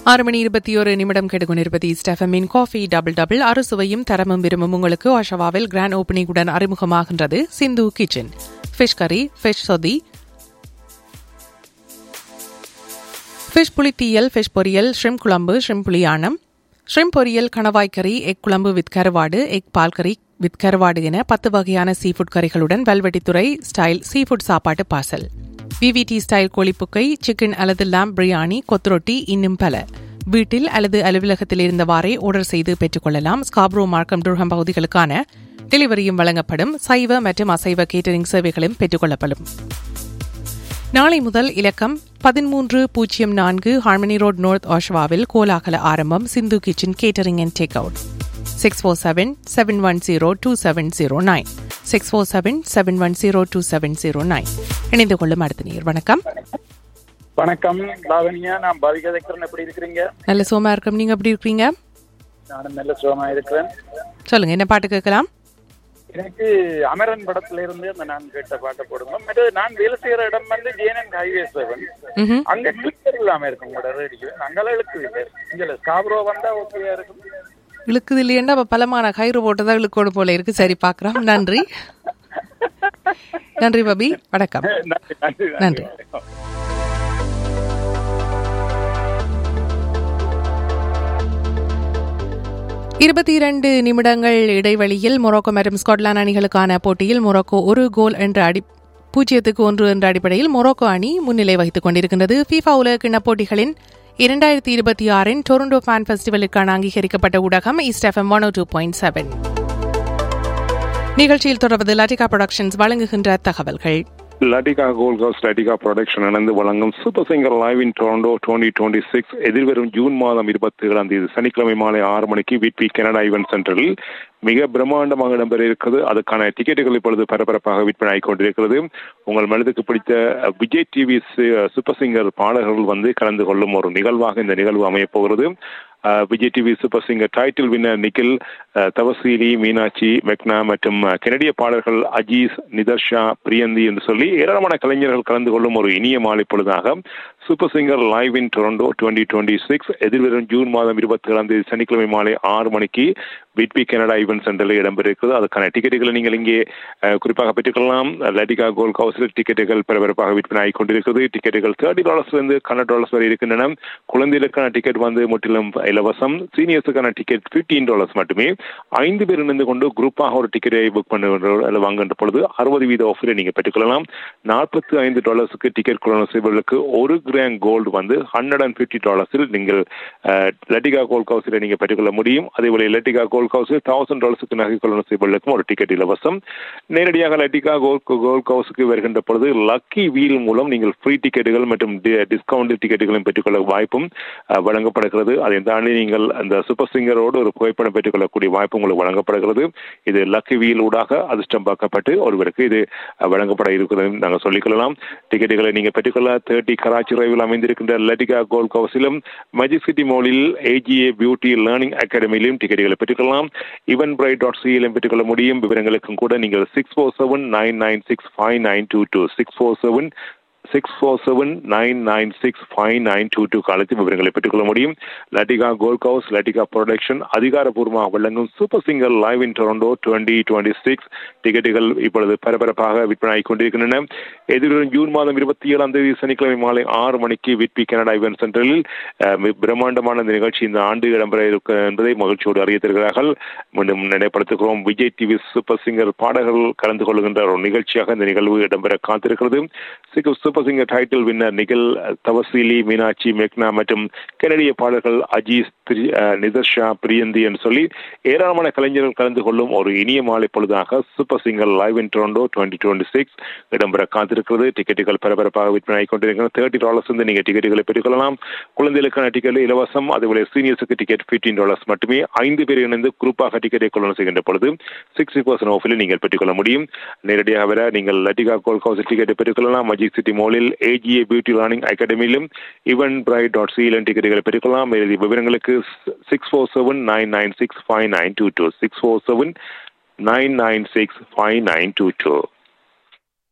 ஆறு மணி இருபத்தி ஒரு நிமிடம் கெடுகொண்டிருப்பது ஸ்டெஃபமின் காஃபி டபுள் டபுள் அறுசுவையும் தரமும் விரும்பும் உங்களுக்கு ஆஷவாவில் கிராண்ட் ஓப்பனிங்குடன் அறிமுகமாகின்றது சிந்து கிச்சன் ஃபிஷ் கறி ஃபிஷ் சொதி ஃபிஷ் புளித்தீயல் ஃபிஷ் பொரியல் ஷ்ரிம் குழம்பு ஷ்ரிம் புளியானம் ஷ்ரிம் பொரியல் கணவாய் கறி எக் குழம்பு வித் கருவாடு எக் பால் கறி வித் கருவாடு என பத்து வகையான சீ ஃபுட் கறிகளுடன் வெல்வெட்டித்துறை ஸ்டைல் சீ ஃபுட் சாப்பாட்டு பார்சல் விவிடி ஸ்டைல் கோழிப்புக்கை சிக்கன் அல்லது லேம்ப் பிரியாணி கொத்துரொட்டி இன்னும் பல வீட்டில் அல்லது அலுவலகத்தில் இருந்தவாறே ஆர்டர் செய்து பெற்றுக்கொள்ளலாம் ஸ்காப்ரோ மார்க்கம் டுர்ஹம் பகுதிகளுக்கான டெலிவரியும் வழங்கப்படும் சைவ மற்றும் அசைவ கேட்டரிங் சேவைகளும் பெற்றுக்கொள்ளப்படும் நாளை முதல் இலக்கம் பதிமூன்று பூஜ்ஜியம் நான்கு ஹார்மனி ரோட் நார்த் ஆஷ்வாவில் கோலாகல ஆரம்பம் Sindhu kitchen catering and take out six four seven seven one zero two seven zero nine six four seven seven one zero two seven zero nine இணைந்து கொள்ளும் அடுத்த நீர் வணக்கம் வணக்கம் லாவணியா நான் பாவிகா இருக்கிறேன் எப்படி இருக்கிறீங்க நல்ல சோமா இருக்கும் நீங்க எப்படி இருக்கீங்க நானும் நல்ல சுகமா இருக்கிறேன் சொல்லுங்க என்ன பாட்டு கேட்கலாம் எனக்கு அமரன் படத்துல இருந்து அந்த நான் கேட்ட பாட்டை போடுங்க மற்றது நான் வேலை செய்யற இடம் வந்து ஜேஎன்என் ஹைவே செவன் ம்ஹும். அங்க கிளிக்கர் இல்லாம இருக்கும் உங்களோட ரேடியோ அங்கெல்லாம் இழுக்குது இல்லை இங்க ஸ்காப்ரோ வந்தா ஓகேயா இருக்கும் இழுக்குது இல்லையண்டா அப்ப பலமான கயிறு போட்டுதான் இழுக்கோடு போல இருக்கு சரி பார்க்கலாம் நன்றி நன்றி பபி வணக்கம் நன்றி நன்றி நன்றி. இருபத்தி இரண்டு நிமிடங்கள் இடைவெளியில் மொரோக்கோ மற்றும் ஸ்காட்லாந்து அணிகளுக்கான போட்டியில் மொரோக்கோ ஒரு கோல் என்ற அடி பூஜ்ஜியத்துக்கு ஒன்று என்ற அடிப்படையில் மொரோக்கோ அணி முன்னிலை வகித்துக் கொண்டிருக்கின்றது ஃபீஃபா உலக கிண்ண போட்டிகளின் இரண்டாயிரத்தி இருபத்தி ஆறின் டொரண்டோ ஃபேன் ஃபெஸ்டிவலுக்கான அங்கீகரிக்கப்பட்ட ஊடகம் east FM one two point seven நிகழ்ச்சியில் தொடர்வது லட்டிகா புரொடக்ஷன்ஸ் வழங்குகின்ற தகவல்கள் Latika gold house Latika production இணைந்து வழங்கும் super singer live in Toronto twenty twenty six எதிர்வரும் ஜூன் மாதம் இருபத்தி ஏழாம் தேதி சனிக்கிழமை மாலை ஆறு மணிக்கு விட்பி கனடா ஈவென்ட் சென்டரில் மிக பிரம்மாண்டமாக இடம்பெற இருக்கிறது அதுக்கான டிக்கெட்டுகள் இப்பொழுது பரபரப்பாக விற்பனை ஆகிக் கொண்டிருக்கிறது உங்கள் மனதுக்கு பிடித்த அஹ், விஜய் டிவி சூப்பர் சிங்கர் பாடகர்கள் வந்து கலந்து கொள்ளும் ஒரு நிகழ்வாக இந்த நிகழ்வு அமையப் போகிறது அஹ், Vijay TV super singer title winner Nikhil அஹ், தவசீலி மீனாட்சி மெக்னா மற்றும் அஹ், கனடிய பாடல்கள் அஜீஸ் நிதர்ஷா பிரியந்தி என்று சொல்லி ஏராளமான கலைஞர்கள் கலந்து கொள்ளும் ஒரு இனிய மாலை பொழுதாக super singer live in Toronto twenty twenty six எதிர்வரும் ஜூன் மாதம் இருபத்தி ஏழாம் தேதி சனிக்கிழமை மாலை ஆறு மணிக்கு விட்பி கனடா ஈவென்ட் சென்டரில் இடம்பெற இருக்கிறது அதுக்கான டிக்கெட்டுகளை நீங்கள் இங்கே அஹ், குறிப்பாக பெற்றுக்கொள்ளலாம் லட்டிகா கோல்ட் ஹவுஸில் டிக்கெட்டுகள் பரபரப்பாக விற்பனை ஆகிக் கொண்டிருக்கிறது டிக்கெட்டுகள் தேர்ட்டி டாலர்ஸ்லேருந்து ஹண்ட்ரட் டாலர்ஸ் வரை இருக்கின்றன குழந்தைகளுக்கான டிக்கெட் வந்து முற்றிலும் இலவசம் சீனியர்ஸுக்கான டிக்கெட் ஃபிஃப்டீன் டாலர்ஸ் மட்டுமே ஐந்து பேர் இணைந்து கொண்டு குரூப்பாக ஒரு டிக்கெட்டை புக் பண்ணுகின்ற வாங்குகின்ற பொழுது அறுபது வீத ஆஃபரை நீங்கள் பெற்றுக்கொள்ளலாம் நாற்பத்தி ஐந்து டாலர்ஸுக்கு டிக்கெட் கொள்ளணும் செய்வர்களுக்கு ஒரு கிராம் கோல்டு வந்து ஹண்ட்ரட் அண்ட் ஃபிஃப்டி டாலர்ஸில் நீங்கள் அஹ், லட்டிகா கோல்ட் ஹவுஸில் நீங்கள் பெற்றுக்கொள்ள முடியும் அதேபோல லட்டிகா கோல்ட் ஹவுஸில் தௌசண்ட் டாலர்ஸுக்கு நகை கொள்ளணும் செய்வர்களுக்கும் ஒரு டிக்கெட் இலவசம் நேரடியாக லட்டிகா கோல்ட் கோல்ட் ஹவுஸுக்கு வருகின்ற பொழுது லக்கி வீல் மூலம் நீங்கள் ஃப்ரீ டிக்கெட்டுகள் மற்றும் டிஸ்கவுண்ட் டிக்கெட்டுகளும் பெற்றுக்கொள்ள வாய்ப்பும் அஹ், வழங்கப்படுகிறது அதை தாண்டி நீங்கள் அந்த சூப்பர் சிங்கரோடு ஒரு புகைப்படம் பெற்றுக்கொள்ளக்கூடிய வாய்ப்பு உங்களுக்கு வழங்கப்படுகிறது இது லக்கி வீல் ஊடாக அதிர்ஷ்டம் பார்க்கப்பட்டு ஒருவருக்கு இது அஹ், வழங்கப்பட இருக்கிறது நாங்கள் சொல்லிக்கொள்ளலாம் டிக்கெட்டுகளை நீங்கள் பெற்றுக்கொள்ள தேர்ட்டி கராச்சி ரயில் அமைந்திருக்கின்ற லட்டிகா கோல்ட் ஹவுஸிலும் மேஜிக் சிட்டி மாலில் ஏஜிஏ பியூட்டி லேர்னிங் அகாடமியிலும் டிக்கெட்டுகளை பெற்றுக்கொள்ளலாம் இவன் பிரைட் டாட் சியிலும் பெற்றுக்கொள்ள முடியும் விவரங்களுக்கும் கூட நீங்கள் six four seven nine nine six five nine two two six four seven six four seven nine nine six five nine two two காலத்தில் விவரங்களை பெற்றுக்கொள்ள முடியும் Lathika gold house Lathika production அதிகாரப்பூர்வமாக வழங்கும் super singer live in Toronto twenty twenty six டிக்கெட்டுகள் இப்பொழுது பரபரப்பாக விற்பனை ஆகிக் கொண்டிருக்கின்றன எதிர்வரும் ஜூன் மாதம் இருபத்தி ஏழாம் தேதி சனிக்கிழமை மாலை ஆறு மணிக்கு விட்பி கனடா இவென்ட் சென்டரில் அஹ், மிக பிரம்மாண்டமான இந்த நிகழ்ச்சி இந்த ஆண்டு இடம்பெற இருக்கு என்பதை மகிழ்ச்சியோடு அறிய தருகிறார்கள் மீண்டும் நினைப்படுத்துகிறோம் விஜய் டிவி சூப்பர் சிங்கர் பாடகர்கள் கலந்து கொள்கின்ற ஒரு நிகழ்ச்சியாக இந்த நிகழ்வு இடம்பெற காத்திருக்கிறது சிக்கு- super singer title winner Nikhil Thavaseeli Meenakshi மெக்னா மற்றும் கனடிய பாடல்கள் அஜீஸ் பிரி- அஹ், நிதர்ஷா பிரியந்தி என்று சொல்லி ஏராளமான கலைஞர்கள் கலந்து கொள்ளும் ஒரு இனிய மாலை பொழுதாக super singer live in Toronto twenty twenty six இடம்பெற காத்திருக்கிறது டிக்கெட்டுகள் பரபரப்பாக விற்பனை ஆகிக் கொண்டிருக்கிறது தேர்ட்டி டாலர்ஸ் வந்து நீங்கள் டிக்கெட்டுகளை பெற்றுக்கொள்ளலாம் குழந்தைகளுக்கான டிக்கெட் இலவசம் அதுபோல சீனியர்ஸுக்கு டிக்கெட் ஃபிஃப்டீன் டாலர்ஸ் மட்டுமே ஐந்து பேர் இணைந்து குரூப்பாக டிக்கெட்டை கொள்ளணும் செய்கின்ற பொழுது சிக்ஸ்டி பர்சன்ட் ஆஃபில் நீங்கள் பெற்றுக்கொள்ள முடியும் நேரடியாக வர நீங்கள் லட்டிகா கோல்ட் ஹவுஸ் டிக்கெட்டை பெற்றுக்கொள்ளலாம் மஜிக் சிட்டி மாலில் ஏஜிஏ பியூட்டி லேர்னிங் அகாடமியிலும் இவன் பிரைட் டாட் சியிலும் டிக்கெட்டுகளை பெற்றுக்கொள்ளலாம் மேலதிக விவரங்களுக்கு six four seven nine nine six five nine two two six four seven nine nine six five nine two two